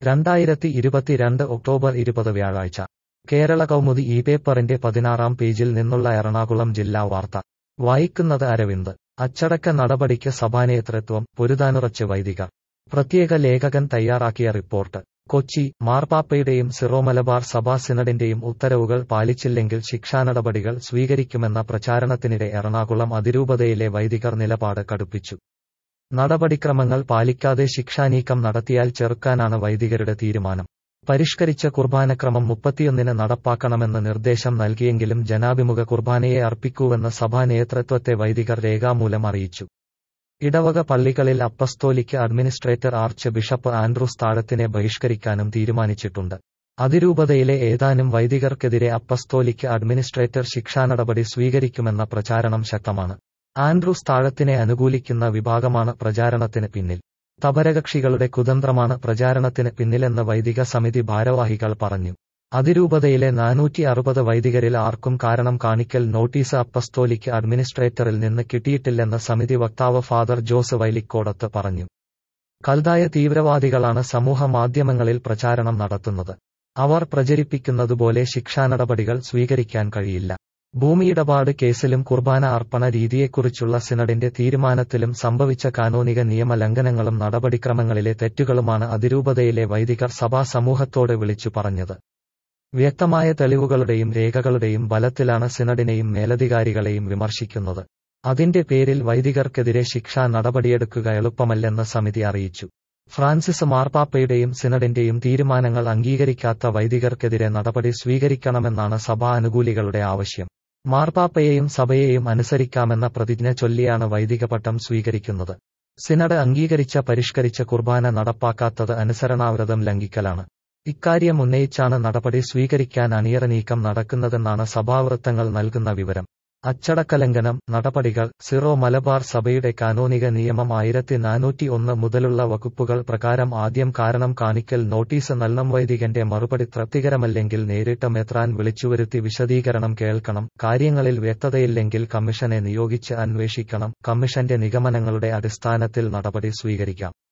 രണ്ടായിരത്തി ഇരുപത്തിരണ്ട് ഒക്ടോബർ ഇരുപത് വ്യാഴാഴ്ച കേരള കൗമുദി ഈ പേപ്പറിന്റെ പതിനാറാം പേജിൽ നിന്നുള്ള എറണാകുളം ജില്ലാ വാർത്ത വായിക്കുന്നത് അരവിന്ദ് അച്ചടക്ക നടപടിക്ക് സഭാനേതൃത്വം പൊരുതാനുറച്ച് വൈദികർ പ്രത്യേക ലേഖകൻ തയ്യാറാക്കിയ റിപ്പോർട്ട് കൊച്ചി മാർപ്പാപ്പയുടെയും സിറോ മലബാർ സഭാ സിനഡിന്റെയും ഉത്തരവുകൾ പാലിച്ചില്ലെങ്കിൽ ശിക്ഷാനടപടികൾ സ്വീകരിക്കുമെന്ന പ്രചാരണത്തിനിടെ എറണാകുളം അതിരൂപതയിലെ വൈദികർ നിലപാട് കടുപ്പിച്ചു നടപടിക്രമങ്ങൾ പാലിക്കാതെ ശിക്ഷാനീക്കം നടത്തിയാൽ ചെറുക്കാനാണ് വൈദികരുടെ തീരുമാനം പരിഷ്കരിച്ച കുർബാനക്രമം മുപ്പത്തിയൊന്നിന് നടപ്പാക്കണമെന്ന് നിർദ്ദേശം നൽകിയെങ്കിലും ജനാഭിമുഖ കുർബാനയെ അർപ്പിക്കൂവെന്ന് സഭാ നേതൃത്വത്തെ വൈദികർ രേഖാമൂലം അറിയിച്ചു ഇടവക പള്ളികളിൽ apostolic administrator archbishop Andrews താഴത്തിനെ ബഹിഷ്കരിക്കാനും തീരുമാനിച്ചിട്ടുണ്ട് അതിരൂപതയിലെ ഏതാനും വൈദികർക്കെതിരെ അപ്പസ്തോലിക്ക് അഡ്മിനിസ്ട്രേറ്റർ ശിക്ഷാനടപടി സ്വീകരിക്കുമെന്ന പ്രചാരണം ശക്തമാണ് ആൻഡ്രൂസ് താഴത്തിനെ അനുകൂലിക്കുന്ന വിഭാഗമാണ് പ്രചാരണത്തിന് പിന്നിൽ തപരകക്ഷികളുടെ കുതന്ത്രമാണ് പ്രചാരണത്തിന് പിന്നിലെന്ന് വൈദിക സമിതി ഭാരവാഹികൾ പറഞ്ഞു അതിരൂപതയിലെ നാനൂറ്റി അറുപത് വൈദികരിൽ ആർക്കും കാരണം കാണിക്കൽ നോട്ടീസ് അപ്പസ്തോലിക്ക് അഡ്മിനിസ്ട്രേറ്ററിൽ നിന്ന് കിട്ടിയിട്ടില്ലെന്ന് സമിതി വക്താവ് ഫാദർ ജോസ് വൈലിക്കോടത്ത് പറഞ്ഞു കൽതായ തീവ്രവാദികളാണ് സമൂഹ മാധ്യമങ്ങളിൽ പ്രചാരണം നടത്തുന്നത് അവർ പ്രചരിപ്പിക്കുന്നതുപോലെ ശിക്ഷാനടപടികൾ സ്വീകരിക്കാൻ കഴിയില്ല ഭൂമിയിടപാട് കേസിലും കുർബാന അർപ്പണ രീതിയെക്കുറിച്ചുള്ള സിനഡിന്റെ തീരുമാനത്തിലും സംഭവിച്ച കാനോനിക നിയമ ലംഘനങ്ങളും നടപടിക്രമങ്ങളിലെ തെറ്റുകളുമാണ് അതിരൂപതയിലെ വൈദികർ സഭാ സമൂഹത്തോട് വിളിച്ചു പറഞ്ഞത് വ്യക്തമായ തെളിവുകളുടെയും രേഖകളുടെയും ബലത്തിലാണ് സിനഡിനെയും മേലധികാരികളെയും വിമർശിക്കുന്നത് അതിന്റെ പേരിൽ വൈദികർക്കെതിരെ ശിക്ഷാ നടപടിയെടുക്കുക എളുപ്പമല്ലെന്ന് സമിതി അറിയിച്ചു ഫ്രാൻസിസ് മാർപ്പാപ്പയുടെയും സിനഡിന്റെയും തീരുമാനങ്ങൾ അംഗീകരിക്കാത്ത വൈദികർക്കെതിരെ നടപടി സ്വീകരിക്കണമെന്നാണ് സഭാ അനുകൂലികളുടെ ആവശ്യം മാർപ്പാപ്പയെയും സഭയെയും അനുസരിക്കാമെന്ന പ്രതിജ്ഞ ചൊല്ലിയാണ് വൈദികപട്ടം സ്വീകരിക്കുന്നത് സിനഡ് അംഗീകരിച്ച പരിഷ്കരിച്ച കുർബാന നടപ്പാക്കാത്തത് അനുസരണാവ്രതം ലംഘിക്കലാണ് ഇക്കാര്യം ഉന്നയിച്ചാണ് നടപടി സ്വീകരിക്കാൻ അണിയറ നീക്കം നടക്കുന്നതെന്നാണ് സഭാവൃത്തങ്ങൾ നൽകുന്ന വിവരം അച്ചടക്കലംഘനം നടപടികൾ സിറോ മലബാർ സഭയുടെ കാനോനിക നിയമം ആയിരത്തി നാനൂറ്റി ഒന്ന് മുതലുള്ള വകുപ്പുകൾ പ്രകാരം ആദ്യം കാരണം കാണിക്കൽ നോട്ടീസ് നൽകണം വൈദികന്റെ മറുപടി തൃപ്തികരമല്ലെങ്കിൽ നേരിട്ട് മെത്രാൻ വിളിച്ചുവരുത്തി വിശദീകരണം കേൾക്കണം കാര്യങ്ങളിൽ വ്യക്തതയില്ലെങ്കിൽ കമ്മീഷനെ നിയോഗിച്ച് അന്വേഷിക്കണം കമ്മീഷന്റെ നിഗമനങ്ങളുടെ അടിസ്ഥാനത്തിൽ നടപടി സ്വീകരിക്കാം